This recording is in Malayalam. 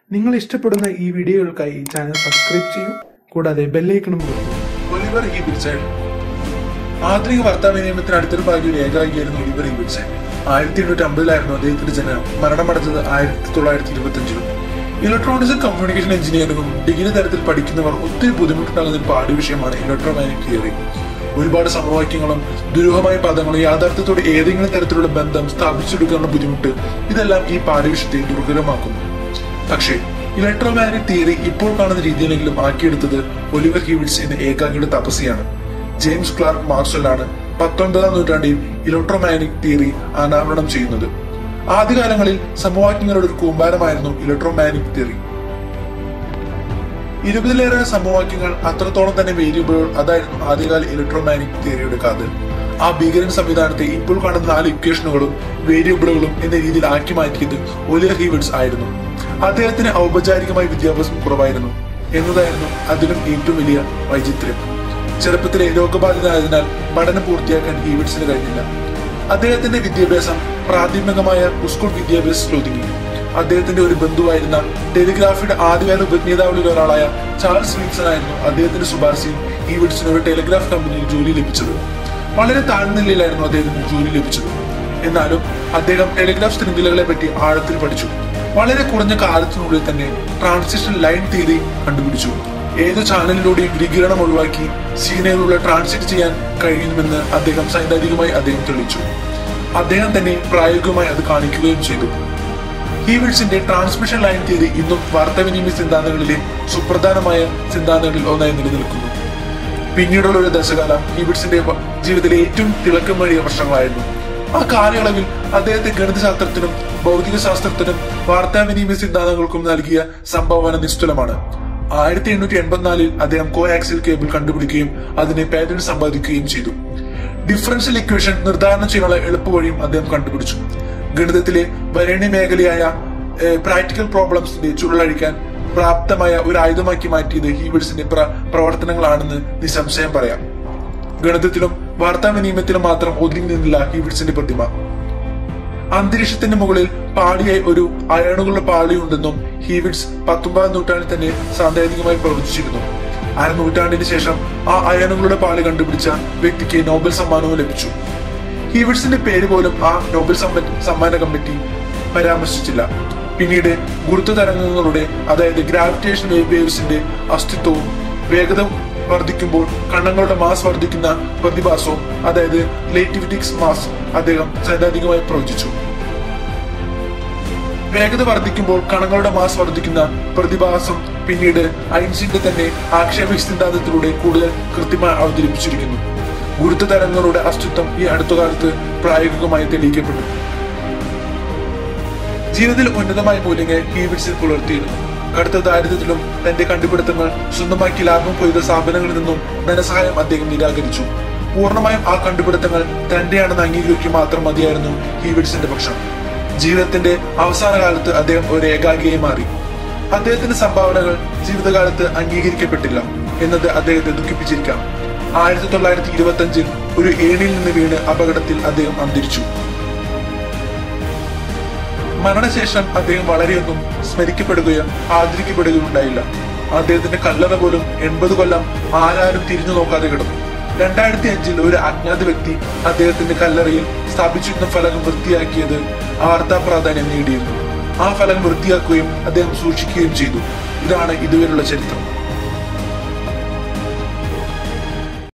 നിങ്ങൾ ഇഷ്ടപ്പെടുന്ന ഈ വീഡിയോകൾക്കായി ഈ ചാനൽ സബ്സ്ക്രൈബ് ചെയ്യൂ കൂടാതെ ബെല്ലൈക്കണും കൊടുക്കും ഒലിവർ ഈബിറ്റ്സൺ ആധുനിക വാർത്താ വിനിമയത്തിന് അടുത്തൊരു ഭാഗ്യയുടെ ഏകാംഗിയായിരുന്നു ഒലിവർ ഈബിറ്റ്സൺ ആയിരത്തി എണ്ണൂറ്റി അമ്പതിലായിരുന്നു അദ്ദേഹത്തിന്റെ ജനനം മരണമടച്ചത് ആയിരത്തി തൊള്ളായിരത്തി ഇരുപത്തി അഞ്ചിലും ഇലക്ട്രോണിക്സ് കമ്മ്യൂണിക്കേഷൻ എഞ്ചിനീയറിംഗും ഡിഗ്രി തരത്തിൽ പഠിക്കുന്നവർ ഒത്തിരി ബുദ്ധിമുട്ടുണ്ടാകുന്ന ഒരു പാഠ്യ വിഷയമാണ് ഇലക്ട്രോമാഗ്നറ്റിക് തിയറി ഒരുപാട് സമവാക്യങ്ങളും ദുരൂഹമായ പദങ്ങളും യാഥാർത്ഥ്യത്തോട് ഏതെങ്കിലും തരത്തിലുള്ള ബന്ധം സ്ഥാപിച്ചെടുക്കാനുള്ള ബുദ്ധിമുട്ട് ഇതെല്ലാം ഈ പാഠ്യവിഷയത്തെ ദുർഘടമാക്കുന്നു പക്ഷേ ഇലക്ട്രോമാഗ്നറ്റിക് തിയറി ഇപ്പോൾ കാണുന്ന രീതിയിലെങ്കിലും ആക്കിയെടുത്തത് ഒലിവർ ഹീവിറ്റ്സ് എന്ന ഏകാംഗിയുടെ തപസ്യയാണ് ജെയിംസ് ക്ലാർക്ക് മാർഷലാണ് പത്തൊൻപതാം നൂറ്റാണ്ടിൽ ഇലക്ട്രോമാഗ്നറ്റിക് തിയറി അനാവരണം ചെയ്യുന്നത് ആദ്യകാലങ്ങളിൽ സമവാക്യങ്ങളുടെ ഒരു കൂമ്പാരമായിരുന്നു ഇലക്ട്രോമാഗ്നറ്റിക് തിയറി ഇരുപതിലേറെ സമവാക്യങ്ങൾ അത്രത്തോളം തന്നെ വേരിയബിളുകൾ അതായിരുന്നു ആദ്യകാല ഇലക്ട്രോമാഗ്നറ്റിക് തിയറിയുടെ കാതൽ ആ ഭീകരൻ സംവിധാനത്തെ ഇപ്പോൾ കാണുന്ന നാല് ഇക്വേഷനുകളും വേരിയബിളുകളും എന്ന രീതിയിൽ ആക്കി മാറ്റിയത് ഒലിയർ ഹീവിഡ്സ് ആയിരുന്നു അദ്ദേഹത്തിന് ഔപചാരികമായ വിദ്യാഭ്യാസം കുറവായിരുന്നു എന്നതായിരുന്നു അതിലും ഏറ്റവും വലിയ വൈചിത്ര്യം ചെറുപ്പത്തിലെ രോഗബാധിതനായതിനാൽ പഠനം പൂർത്തിയാക്കാൻ ഹീവിഡ്സിന് കഴിഞ്ഞില്ല അദ്ദേഹത്തിന്റെ വിദ്യാഭ്യാസം പ്രാഥമികമായ സ്കൂൾ വിദ്യാഭ്യാസത്തിൽ ഒതുങ്ങി അദ്ദേഹത്തിന്റെ ഒരു ബന്ധുവായിരുന്ന ടെലിഗ്രാഫിയുടെ ആദ്യകാല ഉപജ്ഞേതാവുകളിൽ ഒരാളായ ചാൾസ് വിൽസൺ ആയിരുന്നു അദ്ദേഹത്തിന്റെ ശുപാർശയിൽ ഈവിഡ്സിന് ഒരു ടെലിഗ്രാഫ് കമ്പനിയിൽ ജോലി ലഭിച്ചത് വളരെ താഴ്ന്ന നിലയിലായിരുന്നു അദ്ദേഹത്തിന് ജോലി ലഭിച്ചത് എന്നാലും അദ്ദേഹം ടെലിഗ്രാഫ് ശൃംഖലകളെ പറ്റി ആഴത്തിൽ പഠിച്ചു വളരെ കുറഞ്ഞ കാലത്തിനുള്ളിൽ തന്നെ ട്രാൻസിഷൻ ലൈൻ തിയറി കണ്ടുപിടിച്ചു ഏത് ചാനലിലൂടെയും വികിരണം ഒഴിവാക്കി സീനയിലൂടെ ട്രാൻസിറ്റ് ചെയ്യാൻ കഴിയുമെന്ന് അദ്ദേഹം സൈദ്ധാന്തികമായി അദ്ദേഹം തെളിയിച്ചു അദ്ദേഹം തന്നെ പ്രായോഗികമായി അത് കാണിക്കുകയും ചെയ്തു ഹീവിഡ്സിന്റെ ട്രാൻസ്മിഷൻ ലൈൻ തിയറി ഇന്നും വാർത്താവിനിമയ സിദ്ധാന്തങ്ങളിലെ സുപ്രധാനമായ സിദ്ധാന്തങ്ങളിൽ ഒന്നായി നിലനിൽക്കുന്നു പിന്നീടുള്ള ഒരു ദശകാലം ഹീവിഡ്സിന്റെ വ- ജീവിതത്തിലെ ഏറ്റവും തിളക്കമേറിയ വർഷങ്ങളായിരുന്നു ആ കാലയളവിൽ അദ്ദേഹത്തെ ഗണിതശാസ്ത്രത്തിനും ഭൗതിക ശാസ്ത്രത്തിനും വാർത്താവിനിമയ സിദ്ധാന്തങ്ങൾക്കും നൽകിയ സംഭാവന നിസ്തുലമാണ് ആയിരത്തി എണ്ണൂറ്റി എൺപത്തിനാലിൽ അദ്ദേഹം കോ ആക്സിൽ കേബിൾ കണ്ടുപിടിക്കുകയും അതിനെ പാറ്റന്റ് സമ്പാദിക്കുകയും ചെയ്തു ഡിഫറൻഷ്യൽ ഇക്വേഷൻ നിർദ്ധാരണം ചെയ്യാനുള്ള എളുപ്പവഴിയും അദ്ദേഹം കണ്ടുപിടിച്ചു ഗണിതത്തിലെ വരണ്യ മേഖലയായ പ്രാക്ടിക്കൽ പ്രോബ്ലംസിന്റെ ചുരുളഴിക്കാൻ പ്രാപ്തമായ ഒരു ആയുധമാക്കി മാറ്റിയത് ഹീവിഡ്സിന്റെ പ്ര- പ്രവർത്തനങ്ങളാണെന്ന് നിസ്സംശയം പറയാം ഗണിതത്തിലും വാർത്താവിനിമയത്തിലും മാത്രം ഒതുങ്ങി നിന്നില്ല ഹീവിഡ്സിന്റെ പ്രതിമ അന്തരീക്ഷത്തിന്റെ മുകളിൽ പാളിയായി ഒരു അയണുകളുടെ പാളിയുണ്ടെന്നും ഹീവിഡ്സ് പത്തൊമ്പതാം നൂറ്റാണ്ടിൽ തന്നെ സാങ്കേതികമായി പ്രവചിച്ചിരുന്നു അര നൂറ്റാണ്ടിന് ശേഷം ആ അയണുകളുടെ പാളി കണ്ടുപിടിച്ച വ്യക്തിക്ക് നോബൽ സമ്മാനവും ലഭിച്ചു ഹീവിഡ്സിന്റെ പേര് പോലും ആ നോബൽ സമ്മ- സമ്മാന കമ്മിറ്റി പരാമർശിച്ചില്ല പിന്നീട് ഗുരുത്വ തരംഗങ്ങളുടെ അതായത് ഗ്രാവിറ്റേഷൻ വേവ്സിന്റെ അസ്തിത്വവും വേഗത വർദ്ധിക്കുമ്പോൾ കണ്ണങ്ങളുടെ മാസ് വർദ്ധിക്കുന്ന പ്രതിഭാസവും അതായത് റിലേറ്റിവിറ്റിക്സ് മാസ് അദ്ദേഹം സൈദ്ധാന്തികമായി പ്രവചിച്ചു വേഗത വർദ്ധിക്കുമ്പോൾ കണങ്ങളുടെ മാസ് വർദ്ധിക്കുന്ന പ്രതിഭാസം പിന്നീട് ഐൻസ്റ്റീന്റെ തന്നെ ആക്ഷേപ സിദ്ധാന്തത്തിലൂടെ കൂടുതൽ കൃത്യമായി അവതരിപ്പിച്ചിരിക്കുന്നു ഗുരുത്വ തരംഗങ്ങളുടെ അസ്തിത്വം ഈ അടുത്ത കാലത്ത് പ്രായോഗികമായി തെളിയിക്കപ്പെട്ടു ജീവിതത്തിൽ ഉന്നതമായ മൂല്യങ്ങൾ ഹീവിഡ്സിൽ പുലർത്തിയിരുന്നു കടുത്ത ദാരിദ്ര്യത്തിലും തന്റെ കണ്ടുപിടുത്തങ്ങൾ സ്വന്തമാക്കി ലാഭം കൊയ്ത സ്ഥാപനങ്ങളിൽ നിന്നും ധനസഹായം അദ്ദേഹം നിരാകരിച്ചു പൂർണ്ണമായും ആ കണ്ടുപിടുത്തങ്ങൾ തന്റെയാണെന്ന് അംഗീകരിക്കുക മാത്രം മതിയായിരുന്നു ഹീവിഡ്സിന്റെ പക്ഷം ജീവിതത്തിന്റെ അവസാന കാലത്ത് അദ്ദേഹം ഒരു ഏകാഗിയായി മാറി അദ്ദേഹത്തിന്റെ സംഭാവനകൾ ജീവിതകാലത്ത് അംഗീകരിക്കപ്പെട്ടില്ല എന്നത് അദ്ദേഹത്തെ ദുഃഖിപ്പിച്ചിരിക്കാം ആയിരത്തി തൊള്ളായിരത്തി ഇരുപത്തി അഞ്ചിൽ ഒരു ഏണിയിൽ നിന്ന് വീണ് അപകടത്തിൽ അദ്ദേഹം അന്തരിച്ചു മരണശേഷം അദ്ദേഹം വളരെയൊന്നും സ്മരിക്കപ്പെടുകയോ ആദരിക്കപ്പെടുകയോ ഉണ്ടായില്ല അദ്ദേഹത്തിന്റെ കല്ലറ പോലും എൺപത് കൊല്ലം ആരാരും തിരിഞ്ഞു നോക്കാതെ കിടന്നു രണ്ടായിരത്തി അഞ്ചിൽ ഒരു അജ്ഞാത വ്യക്തി അദ്ദേഹത്തിന്റെ കല്ലറയിൽ സ്ഥാപിച്ചിരുന്ന ഫലകം വൃത്തിയാക്കിയത് വാർത്താ പ്രാധാന്യം നേടിയിരുന്നു ആ ഫലകം വൃത്തിയാക്കുകയും അദ്ദേഹം സൂക്ഷിക്കുകയും ചെയ്തു ഇതാണ് ഇതുവരെയുള്ള ചരിത്രം